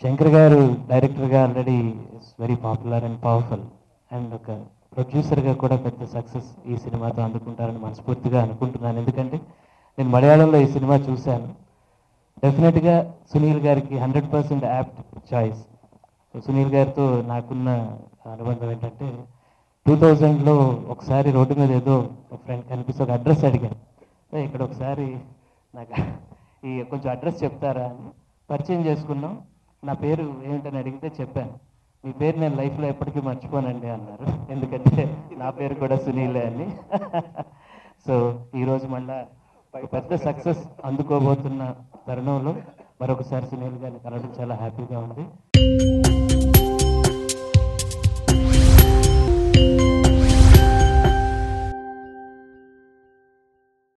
శంకర్ గారు డైరెక్టర్గా already very popular and powerful and ఒక ప్రొడ్యూసర్గా కూడా పెద్ద సక్సెస్ ఈ సినిమాతో అందుకుంటారని మనస్ఫూర్తిగా అనుకుంటున్నాను ఎందుకంటే నేను మలయాళంలో ఈ సినిమా చూశాను డెఫినెట్గా సునీల్ గారికి hundred percent apt choice Sunil గారితో నాకున్న అనుబంధం ఏంటంటే టూ థౌజండ్లో ఒకసారి రోడ్డు మీద ఏదో ఒక ఫ్రెండ్ కనిపిస్తే ఒక అడ్రస్ అడిగాను "ఏ, ఇక్కడ ఒకసారి నాకు ఈ కొంచెం అడ్రస్ చెప్తారా అని పరిచయం చేసుకున్నాం నా పేరు ఏమిటని అడిగితే చెప్పాను మీ పేరు నేను లైఫ్లో ఎప్పటికీ మర్చిపోనండి అన్నారు ఎందుకంటే నా పేరు కూడా సునీలే అని సో ఈరోజు మళ్ళా ఒక పెద్ద సక్సెస్ అందుకోబోతున్న తరుణంలో మరొకసారి సునీల్ గారిని కలవడం చాలా హ్యాపీగా ఉంది